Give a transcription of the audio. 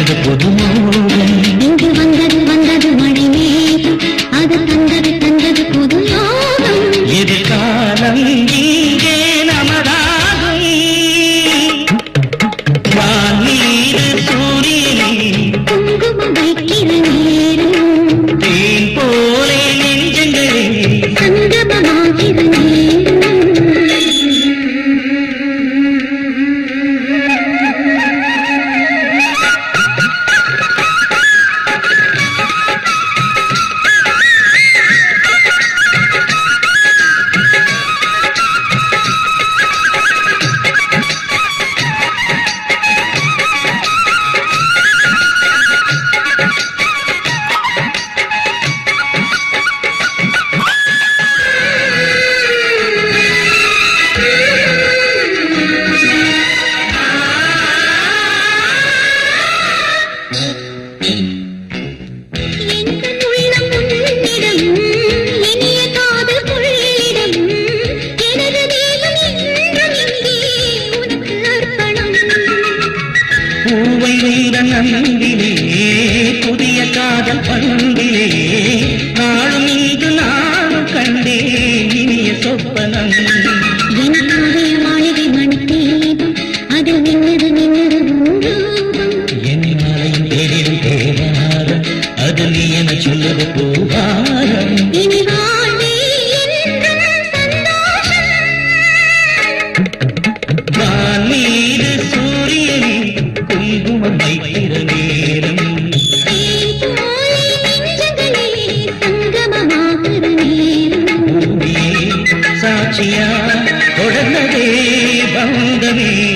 வந்தது புதுமோகம் இங்கு வந்தது வந்தது மழை மேகம் அது தந்தது தந்தது புது யோகம் எதிர்காலம் இங்கே நமதாகும் வானீர் சூரியனே குங்குமம் வைக்கிற நேரம் தேன் போலே நெஞ்சங்களே சங்கமமாகிற நேரம் எங்கள் உள்ளம் உன்னிடம் இனிய காதல் கொள்ளிடம் எனது தேவன் என்றும் இங்கே உனக்கு அர்ப்பணம் பூவை நீர நம்பிலே புதிய காதல் பண்பிலே நாளும் இங்கு நானும் கண்டே இனிய சொப்பனம் என் காவிய மாளிகை மண் தீபம் அது நின்னது நின்னது உன் ரூபம் என் மாலையும் தேடிடும் தேவாரம் அது நீ என சொல்லுது பூவாரம் இனி வாழ்வே என்றும் சந்தோஷம் வானீர் சூரியனே குங்குமம் வைக்கிற நேரம் தேன் போலே நெஞ்சங்களே சங்கமமாகிற நேரம் பூமியே சாட்சியா தொடர்ந்ததே பந்தமே